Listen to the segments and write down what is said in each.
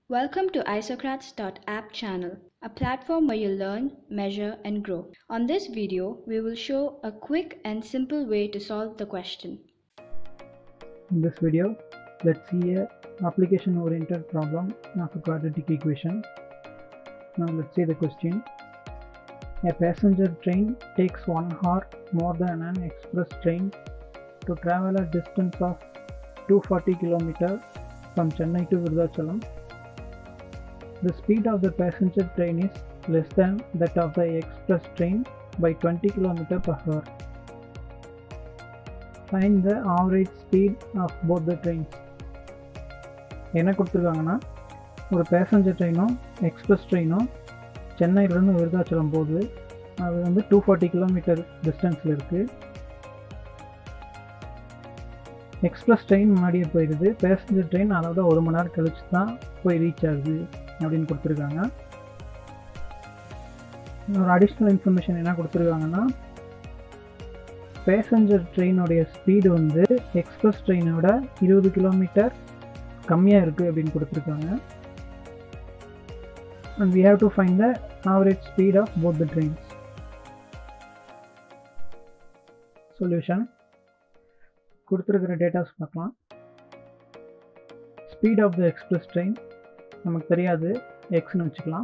Welcome to Isocrats.app channel, a platform where you learn, measure, and grow. On this video, we will show a quick and simple way to solve the question. In this video, let's see a application-oriented problem of a quadratic equation. Now let's see the question. A passenger train takes one hour more than an express train to travel a distance of 240 km from Chennai to Virudhachalam. The speed of the passenger train is less than that of the express train by 20 km per hour. Find the average speed of both the trains. என்ன கொடுத்துருக்காங்கன்னா ஒரு passenger ட்ரெயினும் express ட்ரெயினும் சென்னையிலேருந்து விருதாச்சலம் போகுது அது வந்து two forty kilometre டிஸ்டன்ஸில் இருக்குது express train முன்னாடியே போயிடுது பேசஞ்சர் ட்ரெயின் அதோட ஒரு மணி நேரம் கழிச்சு தான் போய் ரீச் ஆகுது அப்படின்னு கொடுத்துருக்காங்க ஒரு அடிஷ்னல் இன்ஃபர்மேஷன் என்ன கொடுத்துருக்காங்கன்னா பேசஞ்சர் ட்ரெயினுடைய ஸ்பீடு வந்து எக்ஸ்பிரஸ் ட்ரெயினோட இருபது கிலோமீட்டர் கம்மியாக இருக்குது அப்படின்னு கொடுத்துருக்காங்க and we have to find the average speed of both the trains solution கொடுத்துருக்கிற டேட்டாஸ் பார்க்கலாம் speed of the express train நமக்கு தெரியாது எக்ஸ்னு வச்சுக்கலாம்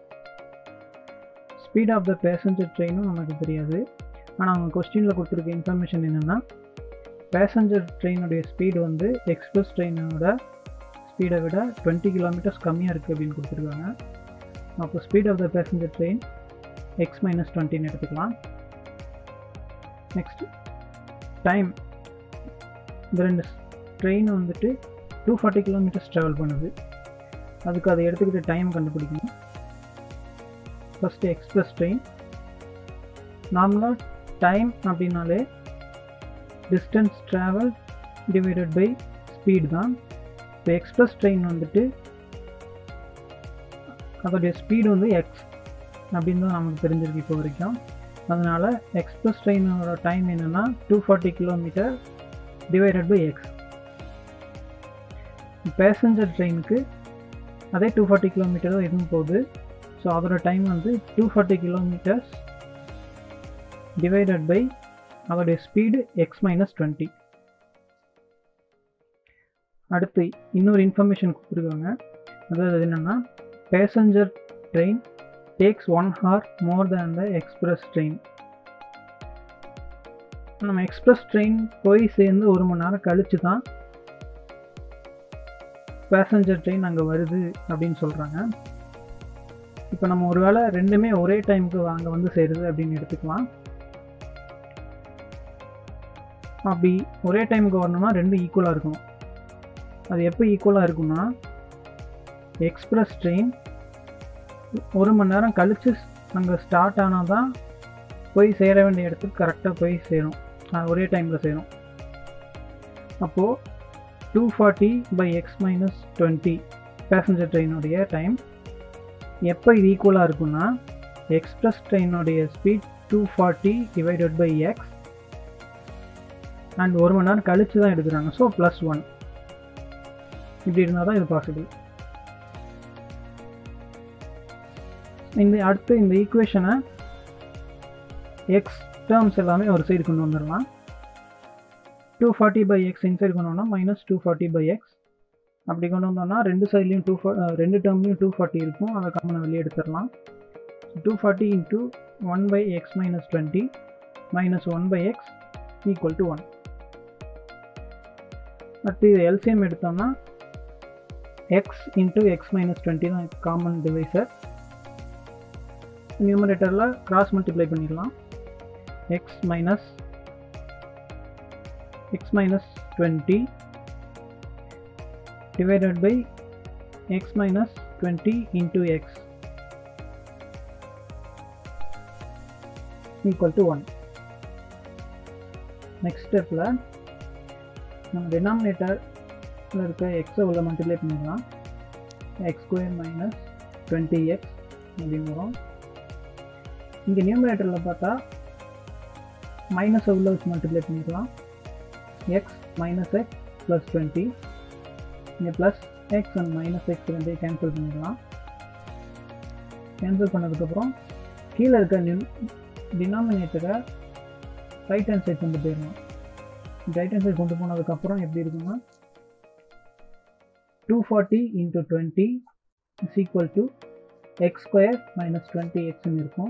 ஸ்பீட் ஆஃப் த பேசஞ்சர் ட்ரெயினும் நமக்கு தெரியாது ஆனால் அவங்க கொஸ்டினில் கொடுத்துருக்க இன்ஃபர்மேஷன் என்னென்னா பேசஞ்சர் ட்ரெயினுடைய ஸ்பீடு வந்து எக்ஸ்பிரஸ் ட்ரெயினோட ஸ்பீடை விட டுவெண்ட்டி கிலோமீட்டர்ஸ் கம்மியாக இருக்குது அப்படின்னு கொடுத்துருக்காங்க அப்போ speed of the passenger train X minus டுவெண்ட்டின்னு எடுத்துக்கலாம் நெக்ஸ்ட் டைம் இந்த ரெண்டு ட்ரெயின் வந்துட்டு டூ ஃபார்ட்டி கிலோமீட்டர்ஸ் ட்ராவல் பண்ணுது அதுக்கு அதை எடுத்துக்கிட்டு டைம் கண்டுபிடிக்கணும் ஃபஸ்ட்டு எக்ஸ்பிரஸ் ட்ரெயின் நார்மலாக டைம் அப்படின்னாலே distance travel divided by speed தான் இப்போ எக்ஸ்பிரஸ் ட்ரெயின் வந்துட்டு அதோடைய ஸ்பீடு வந்து எக்ஸ் அப்படின்னு தான் நமக்கு தெரிஞ்சிருக்கு இப்போ வரைக்கும் அதனால் எக்ஸ்பிரஸ் ட்ரெயினோட டைம் என்னென்னா two forty kilometre divided by X passenger ட்ரெயினுக்கு அதே டூ ஃபார்ட்டி கிலோமீட்டர் தான் இதுவும் போகுது ஸோ அதோட டைம் வந்து two forty kilometres divided by அதோடைய ஸ்பீடு எக்ஸ் மைனஸ் டுவெண்ட்டி அடுத்து இன்னொரு இன்ஃபர்மேஷன் கொடுத்துருக்காங்க அதாவது என்னென்னா passenger train takes one hour more than the express train நம்ம எக்ஸ்பிரஸ் ட்ரெயின் போய் சேர்ந்து ஒரு மணி நேரம் கழித்து தான் பேசஞ்சர் ட்ரெயின் அங்கே வருது அப்படின்னு சொல்கிறாங்க இப்போ நம்ம ஒரு வேளை ரெண்டுமே ஒரே டைமுக்கு அங்கே வந்து சேருது அப்படின்னு எடுத்துக்கலாம் அப்படி ஒரே டைமுக்கு வரணும்னா ரெண்டும் ஈக்குவலாக இருக்கணும் அது எப்போ ஈக்குவலாக இருக்கும்னா எக்ஸ்பிரஸ் ட்ரெயின் ஒரு மணி நேரம் கழித்து அங்கே ஸ்டார்ட் ஆனால் தான் போய் சேர வேண்டிய இடத்துக்கு கரெக்டாக போய் சேரும் ஒரே டைமில் சேரும் அப்போது two forty by X minus twenty passenger ட்ரெயினுடைய டைம் எப்போ இது ஈக்குவலாக இருக்குன்னா எக்ஸ்பிரஸ் ட்ரெயினுடைய speed two forty divided by X and ஒரு மணி நேரம் கழித்து தான் எடுக்கிறாங்க ஸோ ப்ளஸ் ஒன் இப்படி இருந்தால் தான் இது பாசிபிள் இந்த அடுத்து இந்த ஈக்குவேஷனை எக்ஸ் டேர்ம்ஸ் எல்லாமே ஒரு சைடு கொண்டு வந்துடலாம் two forty by X inside கொண்டு வந்தோம்னா minus two forty by X அப்படி கொண்டு வந்தோம்னா ரெண்டு சைட்லேயும் டூ ஃபா ரெண்டு டேர்ம்லேயும் டூ ஃபார்ட்டி இருக்கும் அதை காமனை வெளியே எடுத்துடலாம் two forty into one by X minus twenty minus one by X equal to one அடுத்து இது எல்சிஎம் எடுத்தோம்னா X into X minus twenty தான் காமன் டிவைசர் நியூமரேட்டரில் கிராஸ் மல்டிப்ளை பண்ணிடலாம் X minus X minus twenty divided by X minus twenty into X equal to one next ஸ்டெப்பில் நம்ம டினாமினேட்டரில் இருக்க எக்ஸை உள்ள மல்டிப்ளை பண்ணிடலாம் X square minus twenty X அப்படின்னு வரும் இங்கே நியூமரேட்டரில் பார்த்தா மைனஸை உள்ள வச்சு மல்டிப்ளை பண்ணிடலாம் X minus X plus twenty இங்கே plus X and minus X ரெண்டையும் கேன்சல் பண்ணிடலாம் கேன்சல் பண்ணதுக்கப்புறம் கீழே இருக்க நின் டினாமினேட்டரை ரைட் ஹேண்ட் சைட் கொண்டு போயிடலாம் ரைட் ஹேண்ட் சைட் கொண்டு போனதுக்கப்புறம் எப்படி இருக்குன்னா two forty into twenty is equal to X square minus twenty எக்ஸ்ன்னு இருக்கும்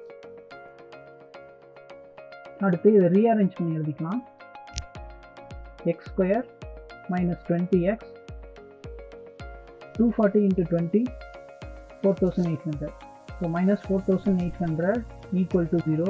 அடுத்து இதை ரீஅரேஞ்ச் பண்ணி எழுதிக்கலாம் X square minus twenty X two forty into twenty four thousand eight hundred so minus four thousand eight hundred equal to zero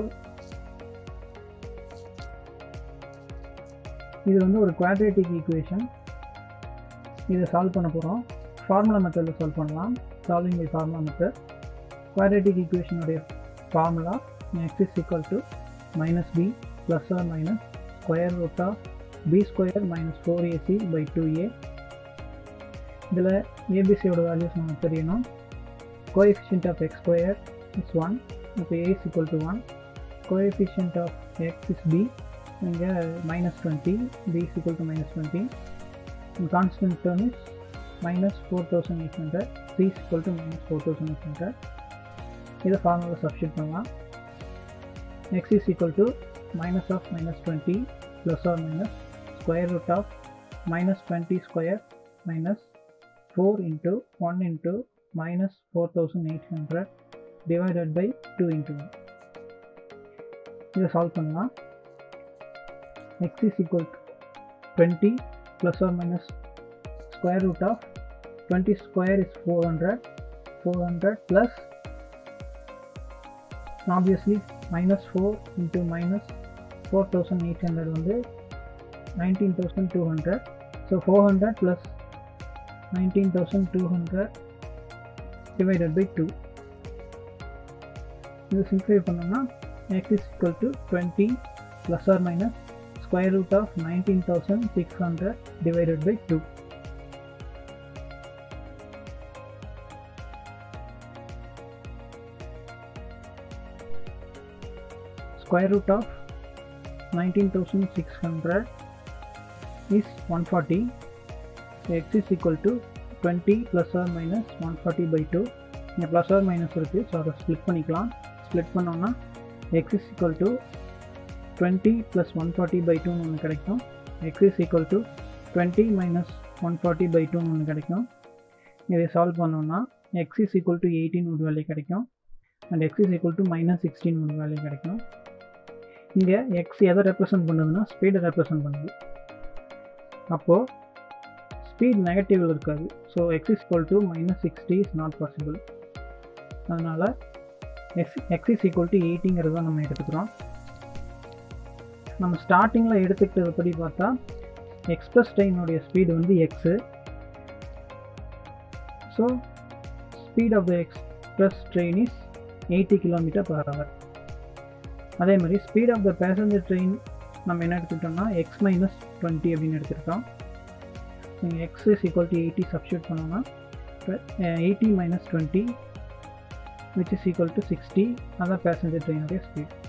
இது வந்து ஒரு quadratic equation இதை சால்வ் பண்ண போகிறோம் ஃபார்முலா மெத்தடில் சால்வ் பண்ணலாம் solving by formula method quadratic ஈக்குவேஷனுடைய formula x is equal to minus b plus or minus square root of b square minus four a c by two a இதில் ஏபிசியோட values நமக்கு தெரியணும் coefficient of x square is one இப்போ a is equal to one coefficient of x is b இங்கே minus twenty b is equal to minus twenty constant term is minus four thousand eight hundred C is equal to minus four thousand eight hundred இதை formula substitute பண்ணலாம் x is equal to minus of minus 20 plus or minus square root of minus 20 square minus 4 into 1 into minus 4800 divided by 2 into 1 இதை solve பண்ணலாம் x is equal to 20 plus or minus square root of 20 square is 400 400 plus obviously minus 4 into minus 4800 வந்து 19200 so 400 plus 19200 divided by 2 இது simplify பண்ணோம்னா x is equal to 20 plus or minus square root of 19600 divided by 2 square root of 19600 is 140 x is equal to 20 plus or minus 140 by 2 இங்கே plus or minus இருக்குது so அதை split பண்ணிக்கலாம் split பண்ணோன்னா x is equal to twenty plus one forty by டூன்னு ஒன்று கிடைக்கும் x is equal to twenty minus one forty by டூன்னு ஒன்று கிடைக்கும் இதை சால்வ் பண்ணோன்னா எக்ஸ் இஸ் ஈக்குவல் டு எயிட்டின் ஒரு வேல்யூ கிடைக்கும் and x is equal to minus சிக்ஸ்டீன் ஒரு வேல்யூ கிடைக்கும் இங்கே எக்ஸ் எதை ரெப்ரசன்ட் பண்ணுதுன்னா ஸ்பீடை ரெப்ரசன்ட் பண்ணுது அப்போது ஸ்பீட் நெகட்டிவில் இருக்காது so x is equal to minus sixty is not possible அதனால் x x is equal to எயிட்டிங்கிறது தான் நம்ம எடுத்துக்கிறோம் நம்ம ஸ்டார்டிங்கில் எடுத்துக்கிட்டதுபடி பார்த்தா எக்ஸ்பிரஸ் ட்ரெயினுடைய ஸ்பீடு வந்து x so speed of the express train is eighty kilometer per hour அதே மாதிரி speed of the passenger train நம்ம என்ன எடுத்துக்கிட்டோம்னா எக்ஸ் மைனஸ் டுவெண்ட்டி அப்படின்னு எடுத்துக்கிட்டோம் நீங்கள் x is equal to eighty substitute பண்ணோம்னா eighty minus twenty which is equal to sixty அதான் பேசஞ்சர் ட்ரெயினுடைய ஸ்பீட்